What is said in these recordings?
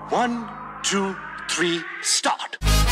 One, two, three, start.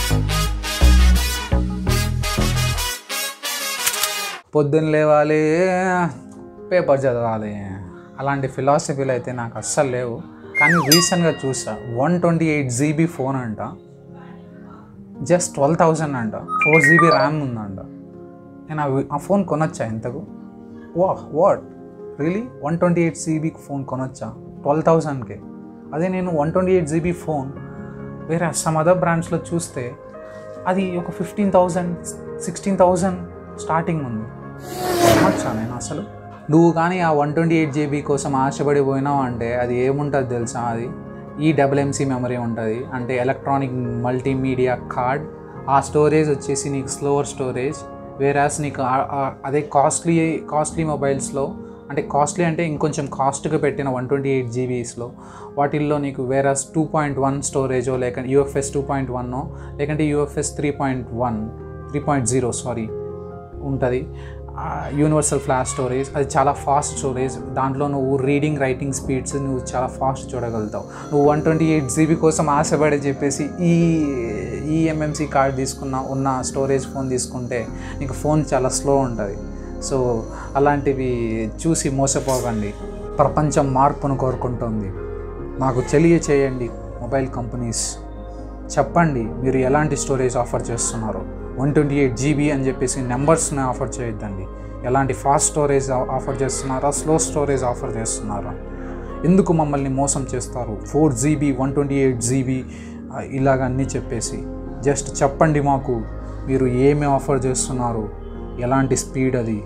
పొద్దున్న లేవాలి paper చదవాలి అలాంటి ఫిలాసఫీలు అయితే నాకు అస్సలు లేవు కానీ రీసెంట్గా చూసా one twenty eight GB phone అంట జస్ట్ ట్వెల్వ్ థౌజండ్ అంట ఫోర్ జీబీ ర్యామ్ ఉందంట నేను ఆ వి- ఆ ఫోన్ కొనొచ్చా ఎంతకు వా what really one twenty eight GB phone కొనొచ్చా ట్వెల్వ్ థౌజండ్కే అదే నేను one twenty eight GB phone వేరే సమ్ అదర్ బ్రాండ్స్లో చూస్తే అది ఒక fifteen thousand sixteen thousand starting ఉంది కొనొచ్చా నేను అసలు నువ్వు కానీ ఆ వన్ ట్వంటీ ఎయిట్ జీబీ కోసం ఆశపడి పోయినావు అంటే అది ఏముంటుంది తెలుసా అది ఈ డబుల్ ఎంసీ మెమరీ ఉంటుంది అంటే ఎలక్ట్రానిక్ మల్టీమీడియా కార్డ్ ఆ స్టోరేజ్ వచ్చేసి నీకు స్లోవర్ స్టోరేజ్ వేరాస్ నీకు ఆ- ఆ- అదే కాస్ట్లీ కాస్ట్లీ మొబైల్స్లో అంటే కాస్ట్లీ అంటే ఇంకొంచెం కాస్ట్గా పెట్టిన వన్ ట్వంటీ ఎయిట్ జీబీస్లో వాటిల్లో నీకు వేరాస్ టూ పాయింట్ వన్ స్టోరేజో లేక యూఎఫ్ఎస్ టూ పాయింట్ వన్నో లేకంటే UFS three point one three point zero sorry ఉంటుంది యూనివర్సల్ ఫ్లాష్ స్టోరేజ్ అది చాలా ఫాస్ట్ స్టోరేజ్ దాంట్లో నువ్వు రీడింగ్ రైటింగ్ స్పీడ్స్ నువ్వు చాలా ఫాస్ట్ చూడగలుగుతావు నువ్వు వన్ ట్వంటీ ఎయిట్ జీబీ కోసం ఆశపడి చెప్పేసి ఈ ఈ ఎంఎంసీ కార్డ్ తీసుకున్న ఉన్న స్టోరేజ్ ఫోన్ తీసుకుంటే నీకు ఫోన్ చాలా స్లో ఉంటుంది సో అలాంటివి చూసి మోసపోకండి ప్రపంచం మార్పును కోరుకుంటుంది నాకు తెలియచేయండి మొబైల్ కంపెనీస్ చెప్పండి మీరు ఎలాంటి స్టోరేజ్ ఆఫర్ చేస్తున్నారు వన్ ట్వంటీ ఎయిట్ జీబీ అని చెప్పేసి నెంబర్స్ని ఆఫర్ చేయొద్దండి ఎలాంటి ఫాస్ట్ స్టోరేజ్ ఆఫర్ చేస్తున్నారా స్లో స్టోరేజ్ ఆఫర్ చేస్తున్నారా ఎందుకు మమ్మల్ని మోసం చేస్తారు four GB one twenty eight GB ఇలాగ అన్నీ చెప్పేసి జస్ట్ చెప్పండి మాకు మీరు ఏమి ఆఫర్ చేస్తున్నారు ఎలాంటి స్పీడ్ అది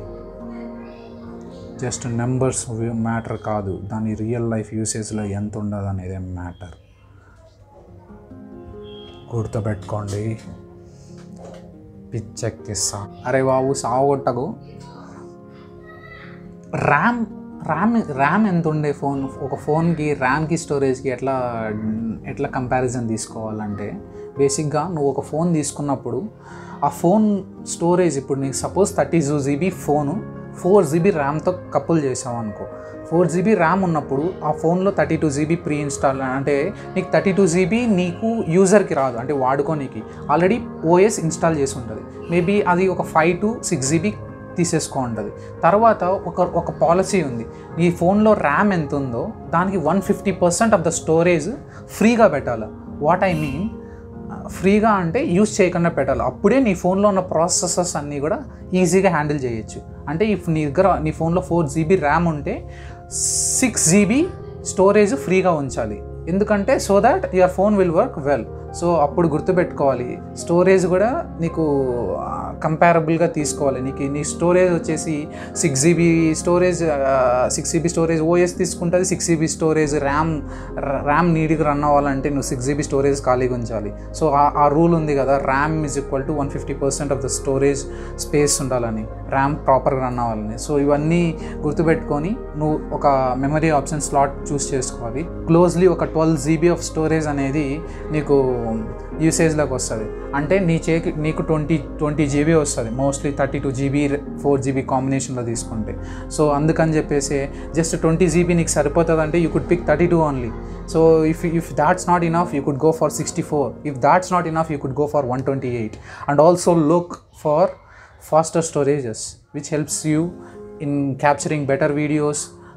జస్ట్ నెంబర్స్ మ్యాటర్ కాదు దాని రియల్ లైఫ్ యూసేజ్లో ఎంత ఉండదు అనేది మ్యాటర్ గుర్తుపెట్టుకోండి పిచ్చెక్కిస్తా అరే బాబు సాగొట్టకు ర్యామ్ ర్యామ్ ర్యామ్ ఎంత ఉండే ఫోన్ ఒక ఫోన్కి ర్యామ్కి స్టోరేజ్కి ఎట్లా ఎట్లా కంపారిజన్ తీసుకోవాలంటే బేసిక్గా నువ్వు ఒక ఫోన్ తీసుకున్నప్పుడు ఆ ఫోన్ స్టోరేజ్ ఇప్పుడు నీకు suppose thirty two GB phone four GB ర్యామ్తో కపుల్ చేసావు అనుకో ఫోర్ జీబీ ర్యామ్ ఉన్నప్పుడు ఆ ఫోన్లో thirty two GB preinstall అంటే నీకు థర్టీ టూ జీబీ నీకు యూజర్కి రాదు అంటే వాడుకోనికి ఆల్రెడీ ఓఎస్ ఇన్స్టాల్ చేసి ఉంటుంది మేబీ అది ఒక ఫైవ్ టు సిక్స్ జీబీ తీసేసుకో ఉంటుంది తర్వాత ఒక ఒక పాలసీ ఉంది నీ ఫోన్లో ర్యామ్ ఎంత ఉందో దానికి one fifty percent of the storage ఫ్రీగా పెట్టాలి వాట్ ఐ మీన్ ఫ్రీగా అంటే యూస్ చేయకుండా పెట్టాలి అప్పుడే నీ ఫోన్లో ఉన్న ప్రాసెసర్స్ అన్నీ కూడా ఈజీగా హ్యాండిల్ చేయొచ్చు అంటే ఇఫ్ నీ దగ్గర నీ ఫోన్లో ఫోర్ జీబీ ర్యామ్ ఉంటే సిక్స్ జీబీ స్టోరేజ్ ఫ్రీగా ఉంచాలి ఎందుకంటే so that your phone will work well so అప్పుడు గుర్తుపెట్టుకోవాలి స్టోరేజ్ కూడా నీకు కంపారబుల్గా తీసుకోవాలి నీకు నీ స్టోరేజ్ వచ్చేసి six GB storage six GB storage OS తీసుకుంటుంది six GB storage RAM RAM నీడికి రన్ అవ్వాలంటే నువ్వు సిక్స్ జీబీ స్టోరేజ్ ఖాళీగా ఉంచాలి సో ఆ- ఆ రూల్ ఉంది కదా RAM is equal to one fifty percent of the storage space ఉండాలని ర్యామ్ ప్రాపర్గా రన్ అవ్వాలని సో ఇవన్నీ గుర్తుపెట్టుకొని నువ్వు ఒక మెమరీ ఆప్షన్ స్లాట్ చూస్ చేసుకోవాలి క్లోజ్లీ ఒక ట్వెల్వ్ జీబీ ఆఫ్ స్టోరేజ్ అనేది నీకు యూసేజ్లోకి వస్తుంది అంటే నీ చేకి నీకు ట్వంటీ ట్వంటీ జీబీ వస్తుంది mostly thirty two GB four GB కాంబినేషన్లో తీసుకుంటే సో అందుకని చెప్పేసి జస్ట్ ట్వంటీ జీబీ నీకు సరిపోతుంది అంటే you could pick thirty two only so if if that's not enough you could go for sixty four if that's not enough you could go for one twenty eight and also look for faster storages which helps you in capturing better videos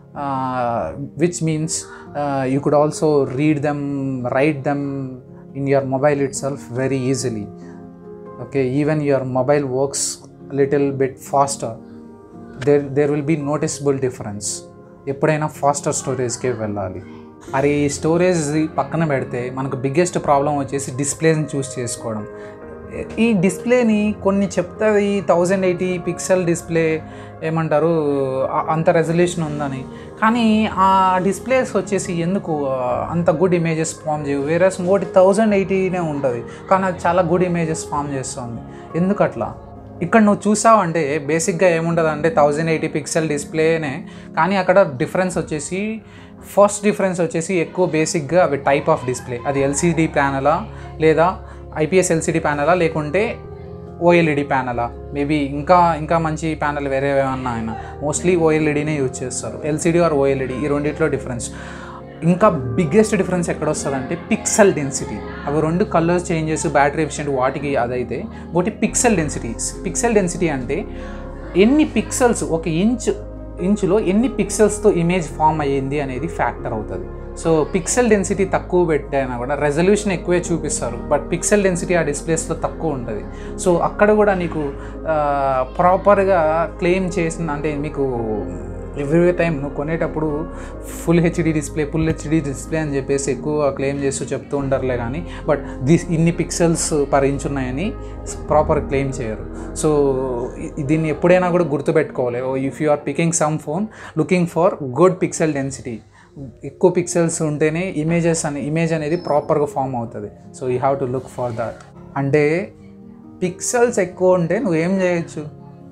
uh, which means uh, you could also read them write them in your mobile itself very easily okay even your mobile works a little bit faster there there will be noticeable difference ఎప్పుడైనా faster స్టోరేజ్కే వెళ్ళాలి అరే ఈ storage పక్కన పెడితే మనకు biggest problem వచ్చేసి డిస్ప్లేని చూస్ చేసుకోవడం ఈ డిస్ప్లేని కొన్ని చెప్తుంది థౌజండ్ ఎయిటీ పిక్సెల్ డిస్ప్లే ఏమంటారు ఆ- అంత రెజల్యూషన్ ఉందని కానీ ఆ డిస్ప్లేస్ వచ్చేసి ఎందుకు ఆ, అంత గుడ్ ఇమేజెస్ ఫామ్ చేయవు వేరే ఇంకోటి థౌజండ్ ఎయిటీనే ఉంటుంది కానీ అది చాలా గుడ్ ఇమేజెస్ ఫామ్ చేస్తుంది ఎందుకు అట్లా ఇక్కడ నువ్వు చూసావంటే బేసిక్గా ఏముంటుంది అంటే థౌజండ్ ఎయిటీ పిక్సెల్ డిస్ప్లేనే కానీ అక్కడ డిఫరెన్స్ వచ్చేసి ఫస్ట్ డిఫరెన్స్ వచ్చేసి ఎక్కువ బేసిక్గా అవి టైప్ ఆఫ్ డిస్ప్లే అది ఎల్సిడి ప్యానలా లేదా ఐపీఎస్ ఎల్సిడి ప్యానలా లేకుంటే ఓఎల్ఈడి ప్యానలా మేబీ ఇంకా ఇంకా మంచి ప్యానల్ వేరే ఏమన్నా ఆయన మోస్ట్లీ ఓఎల్ఈడీనే యూజ్ చేస్తారు ఎల్సిడి ఆర్ ఓఎల్ఈడి ఈ రెండిట్లో డిఫరెన్స్ ఇంకా బిగ్గెస్ట్ డిఫరెన్స్ ఎక్కడ వస్తుందంటే పిక్సెల్ డెన్సిటీ అవి రెండు కలర్స్ చేంజెస్ బ్యాటరీ ఎఫిషియెంట్ వాటికి అదైతే ఒకటి పిక్సెల్ డెన్సిటీ పిక్సెల్ డెన్సిటీ అంటే ఎన్ని పిక్సెల్స్ ఒక ఇంచ్ ఇంచులో ఎన్ని పిక్సెల్స్తో ఇమేజ్ ఫామ్ అయ్యింది అనేది ఫ్యాక్టర్ అవుతుంది సో పిక్సెల్ డెన్సిటీ తక్కువ పెట్టైనా కూడా రెజల్యూషన్ ఎక్కువే చూపిస్తారు బట్ పిక్సెల్ డెన్సిటీ ఆ డిస్ప్లేస్లో తక్కువ ఉంటుంది సో అక్కడ కూడా నీకు ప్రాపర్గా క్లెయిమ్ చేసిన అంటే మీకు ఎవ్రీ టైం నువ్వు కొనేటప్పుడు full HD display full HD display అని చెప్పేసి ఎక్కువ క్లెయిమ్ చేస్తూ చెప్తూ ఉంటారులే కానీ బట్ దిస్ ఇన్ని పిక్సెల్స్ పర్ ఇంచ్ ఉన్నాయని ప్రాపర్ క్లెయిమ్ చేయరు సో ఇ- దీన్ని ఎప్పుడైనా కూడా గుర్తుపెట్టుకోవాలి if you are picking some phone looking for good pixel density ఎక్కువ పిక్సెల్స్ ఉంటేనే ఇమేజెస్ అనే ఇమేజ్ అనేది ప్రాపర్గా ఫామ్ అవుతుంది so you have to look for that అంటే పిక్సెల్స్ ఎక్కువ ఉంటే నువ్వేం చేయొచ్చు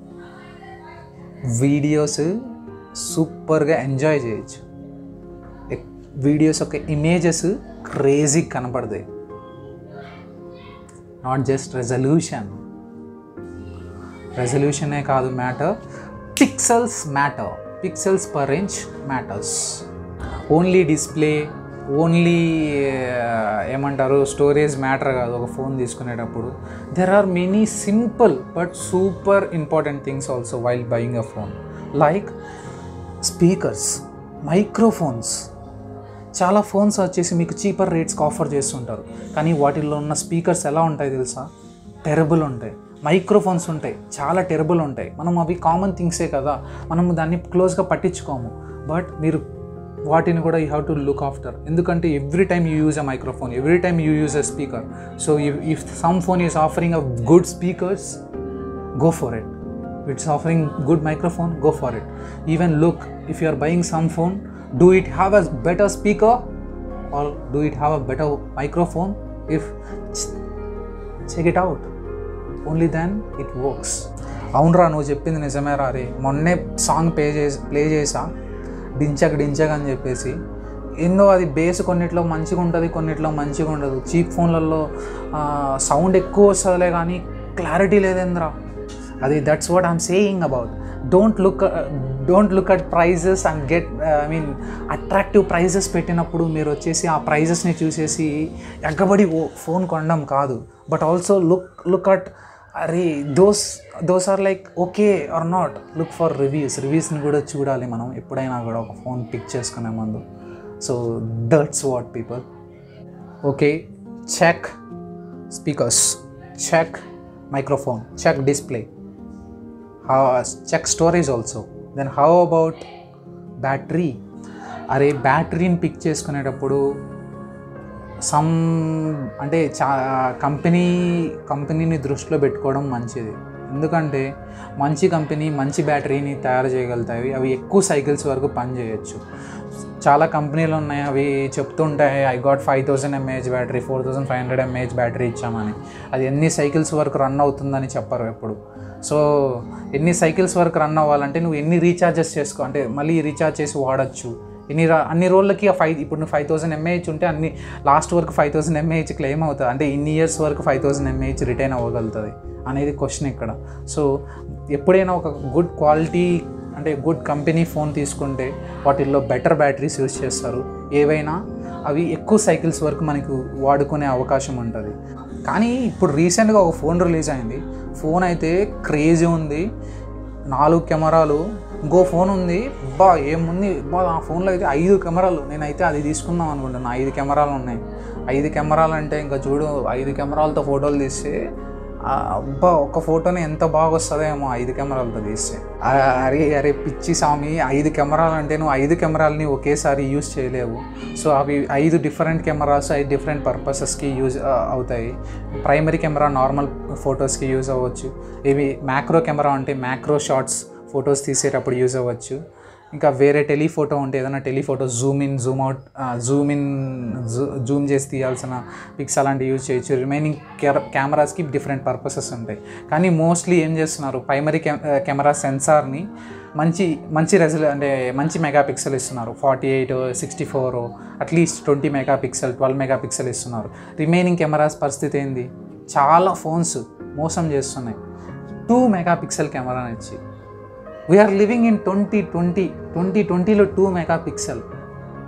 వీడియోస్ సూపర్గా ఎంజాయ్ చేయొచ్చు ఎక్- వీడియోస్ యొక్క ఇమేజెస్ క్రేజీ కనపడతాయి నాట్ జస్ట్ రెజల్యూషన్ రెజల్యూషనే కాదు matter pixels matter pixels per inch matters only display only ఏమంటారు స్టోరేజ్ మ్యాటర్ కాదు ఒక ఫోన్ తీసుకునేటప్పుడు there are many simple but super important things also while buying a phone like speakers microphones చాలా phones వచ్చేసి మీకు cheaper రేట్స్కి offer చేస్తుంటారు కానీ వాటిల్లో ఉన్న స్పీకర్స్ ఎలా ఉంటాయి తెలుసా టెరబుల్ ఉంటాయి మైక్రోఫోన్స్ ఉంటాయి చాలా టెరబుల్ ఉంటాయి మనం అవి కామన్ థింగ్సే కదా మనం దాన్ని క్లోజ్గా పట్టించుకోము బట్ మీరు వాటిని కూడా you have to look after ఎందుకంటే every time you use a microphone every time you use a speaker so if some phone is offering a good speakers go for it it's offering good microphone go for it even look if you are buying some phone do it have a better speaker or do it have a better microphone if check it out only then it works అవునరా నువ్వు చెప్పింది నిజమే రా రే మొన్నే song pay చేసి play చేసా డించక్ డించక్ అని చెప్పేసి ఏందో అది బేస్ కొన్నిట్లో మంచిగా ఉంటుంది కొన్నిట్లో మంచిగా ఉండదు చీప్ ఫోన్లలో సౌండ్ ఎక్కువ వస్తుందిలే కానీ క్లారిటీ లేదేంద్రా అది that's what I'm saying about don't look don't look at prices and get I mean attractive prices పెట్టినప్పుడు మీరు వచ్చేసి ఆ ప్రైజెస్ని చూసేసి ఎగ్గబడి ఓ ఫోన్ కొనడం కాదు but also look look at అరే those those are like okay or not look for reviews రివ్యూస్ని కూడా చూడాలి మనం ఎప్పుడైనా కూడా ఒక ఫోన్ పిక్ చేసుకునే ముందు so that's what people okay check speakers check microphone check display check storage also then how about battery అరే బ్యాటరీని పిక్ చేసుకునేటప్పుడు సమ్ అంటే చా కంపెనీ కంపెనీని దృష్టిలో పెట్టుకోవడం మంచిది ఎందుకంటే మంచి కంపెనీ మంచి బ్యాటరీని తయారు చేయగలుగుతాయి అవి ఎక్కువ సైకిల్స్ వరకు పనిచేయచ్చు చాలా కంపెనీలు ఉన్నాయి అవి చెప్తుంటాయి I got five thousand mAh battery four thousand five hundred mAh battery ఇచ్చామని అది ఎన్ని సైకిల్స్ వరకు రన్ అవుతుందని చెప్పరు ఎప్పుడు సో ఎన్ని సైకిల్స్ వరకు రన్ అవ్వాలంటే నువ్వు ఎన్ని రీఛార్జెస్ చేసుకో అంటే మళ్ళీ రీఛార్జ్ చేసి వాడచ్చు ఎన్ని రా అన్ని రోజులకి ఆ ఫైవ్ ఇప్పుడు నువ్వు ఫైవ్ థౌసండ్ ఎంఏహెచ్ ఉంటే అన్ని లాస్ట్ వరకు ఫైవ్ థౌసండ్ ఎంఏహెచ్ క్లెయిమ్ అవుతుంది అంటే ఇన్ని ఇయర్స్ వరకు ఫైవ్ థౌసండ్ ఎంఏహెచ్ రిటైన్ అవ్వగలుగుతుంది అనేది క్వశ్చన్ ఇక్కడ సో ఎప్పుడైనా ఒక గుడ్ క్వాలిటీ అంటే గుడ్ కంపెనీ ఫోన్ తీసుకుంటే వాటిల్లో బెటర్ బ్యాటరీస్ యూస్ చేస్తారు ఏవైనా అవి ఎక్కువ సైకిల్స్ వరకు మనకు వాడుకునే అవకాశం ఉంటుంది కానీ ఇప్పుడు రీసెంట్గా ఒక ఫోన్ రిలీజ్ అయింది ఫోన్ అయితే క్రేజీ ఉంది నాలుగు కెమెరాలు ఇంకో ఫోన్ ఉంది బా ఏముంది బా ఆ ఫోన్లో అయితే ఐదు కెమెరాలు నేనైతే అది తీసుకుందాం అనుకుంటున్నా ఐదు కెమెరాలు ఉన్నాయి ఐదు కెమెరాలు అంటే ఇంకా చూడు ఐదు కెమెరాలతో ఫోటోలు తీస్తే ఆ, అబ్బా ఒక ఫోటోని ఎంత బాగా వస్తుందేమో ఐదు కెమెరాలతో తీస్తే ఆ, అరే అరే పిచ్చి స్వామి ఐదు కెమెరాలు అంటే నువ్వు ఐదు కెమెరాలని ఒకేసారి యూస్ చేయలేవు సో అవి ఐదు డిఫరెంట్ కెమెరాస్ ఐదు డిఫరెంట్ పర్పసెస్కి యూజ్ అవుతాయి ప్రైమరీ కెమెరా నార్మల్ ఫొటోస్కి యూజ్ అవ్వచ్చు ఇవి మ్యాక్రో కెమెరా అంటే మ్యాక్రో షాట్స్ ఫొటోస్ తీసేటప్పుడు యూజ్ అవ్వచ్చు ఇంకా వేరే టెలిఫోటో ఉంటే ఏదైనా telephoto zoom in zoom out zoom in zoom చేసి తీయాల్సిన పిక్స్ అలాంటివి యూజ్ చేయొచ్చు రిమైనింగ్ కెమెరాస్కి డిఫరెంట్ పర్పసెస్ ఉంటాయి కానీ మోస్ట్లీ ఏం చేస్తున్నారు ప్రైమరీ కెమెరా సెన్సార్ని మంచి మంచి రెజల్ అంటే మంచి మెగా పిక్సెల్ ఇస్తున్నారు forty eight sixty four at least twenty mega pixel twelve mega pixel ఇస్తున్నారు రిమైనింగ్ కెమెరాస్ పరిస్థితి ఏంది చాలా ఫోన్స్ మోసం చేస్తున్నాయి టూ మెగా పిక్సెల్ కెమెరాని ఇచ్చి we're living in twenty twenty twenty ట్వంటీలో two mega pixel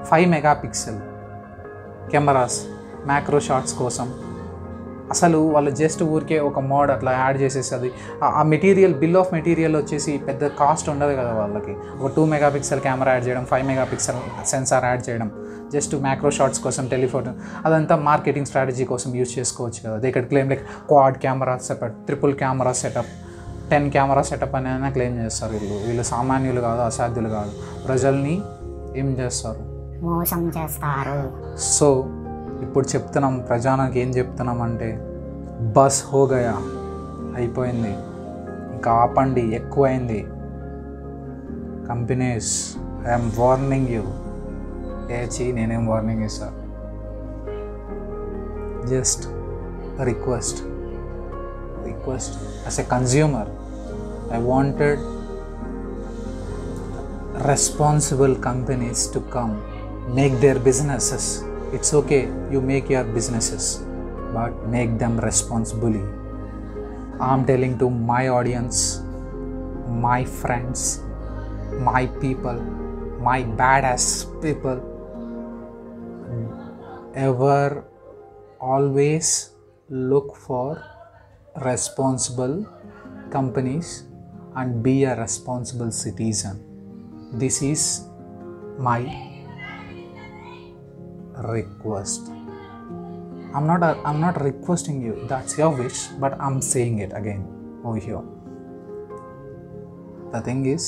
five mega pixel cameras macro shots కోసం అసలు వాళ్ళు జస్ట్ ఊరికే ఒక మోడ్ అట్లా యాడ్ చేసేసి అది ఆ- ఆ మెటీరియల్ బిల్ ఆఫ్ మెటీరియల్ వచ్చేసి పెద్ద కాస్ట్ ఉండదు కదా వాళ్ళకి ఒక two mega pixel camera add చేయడం five mega pixel sensor add చేయడం జస్ట్ మ్యాక్రో షాట్స్ కోసం టెలిఫోటో అదంతా మార్కెటింగ్ స్ట్రాటజీ కోసం యూజ్ చేసుకోవచ్చు కదా దే ఇక్కడ claim like quad camera setup triple camera setup ten camera setup అని అయినా క్లెయిమ్ చేస్తారు వీళ్ళు వీళ్ళు సామాన్యులు కాదు అసాధ్యులు కాదు ప్రజల్ని ఏం చేస్తారు మోసం చేస్తారు సో ఇప్పుడు చెప్తున్నాం ప్రజానికి ఏం చెప్తున్నాం అంటే బస్ హోగయా అయిపోయింది ఇంకా ఆపండి ఎక్కువైంది కంపెనీస్ ఐఎమ్ వార్నింగ్ యూ ఏచి నేనేం వార్నింగ్ ఇస్తా just request request as a consumer I wanted responsible companies to come make their businesses it's okay you make your businesses but make them responsibly i'm telling to my audience my friends my people my badass people ever always look for responsible companies and be a responsible citizen this is my request i'm not i i'm not requesting you that's your wish but i'm saying it again over here the thing is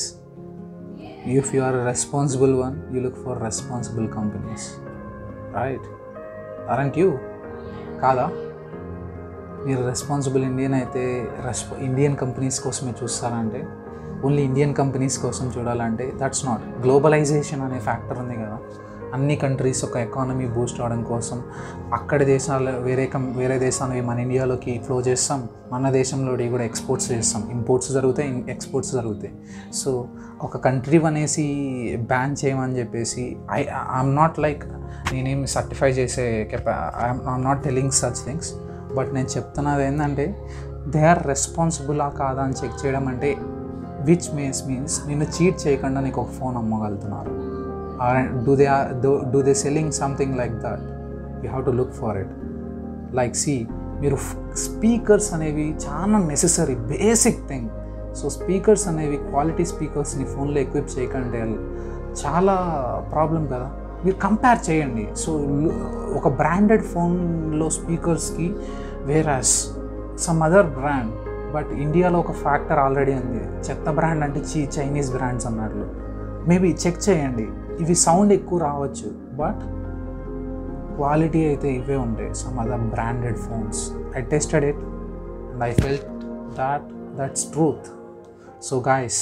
if you are a responsible one you look for responsible companies right aren't you కాదా మీరు responsible Indian అయితే రెస్పా Indian companies కోసమే చూస్తారంటే only Indian companies కోసం చూడాలంటే that's not globalisation అనే factor ఉంది కదా అన్ని కంట్రీస్ ఒక ఎకానమీ బూస్ట్ అవడం కోసం అక్కడ దేశాలు వేరే కం వేరే దేశాలు మన ఇండియాలోకి ఫ్లో చేస్తాం మన దేశంలో కూడా ఎక్స్పోర్ట్స్ చేస్తాం ఇంపోర్ట్స్ జరుగుతాయి ఎక్స్పోర్ట్స్ జరుగుతాయి సో ఒక కంట్రీ అనేసి బ్యాన్ చేయమని చెప్పేసి ఐ ఐఎమ్ నాట్ లైక్ నేనేం సర్టిఫై చేసే కెపా I'm not telling such things but నేను చెప్తున్నది ఏంటంటే దే ఆర్ రెస్పాన్సిబులా కాదా అని చెక్ చేయడం అంటే విచ్ మీన్స్ మీన్స్ నిన్ను చీట్ చేయకుండా నీకు ఒక ఫోన్ అమ్మగలుగుతున్నారు do they do they selling something like that you have to look for it like see మీరు స్పీకర్స్ అనేవి చాలా necessary basic thing so speakers అనేవి క్వాలిటీ స్పీకర్స్ని ఫోన్లో ఎక్విప్ చేయకండి చాలా ప్రాబ్లం కదా మీరు కంపేర్ చేయండి సో ఒక బ్రాండెడ్ ఫోన్లో స్పీకర్స్కి whereas some other brand but ఇండియాలో ఒక ఫ్యాక్టర్ ఆల్రెడీ ఉంది చెత్త బ్రాండ్ అంటే చీ చైనీస్ బ్రాండ్స్ అన్నట్లు మేబీ చెక్ చేయండి ఇవి సౌండ్ ఎక్కువ రావచ్చు బట్ క్వాలిటీ అయితే ఇవే ఉంటాయి some other branded phones I tested it and I felt that that's truth so guys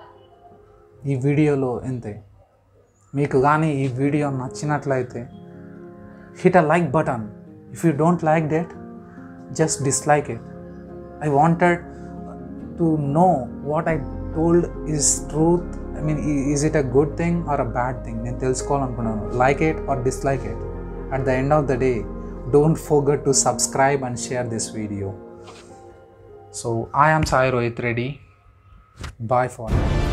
ఈ వీడియోలో ఎంతే మీకు కానీ ఈ వీడియో నచ్చినట్లయితే hit a like button if you don't like that just dislike it I wanted to know what I told is truth I mean is it a good thing or a bad thing నేను తెలుసుకోవాలనుకున్నాను like it or dislike it at the end of the day don't forget to subscribe and share this video so I am Sai Rohit Reddy bye far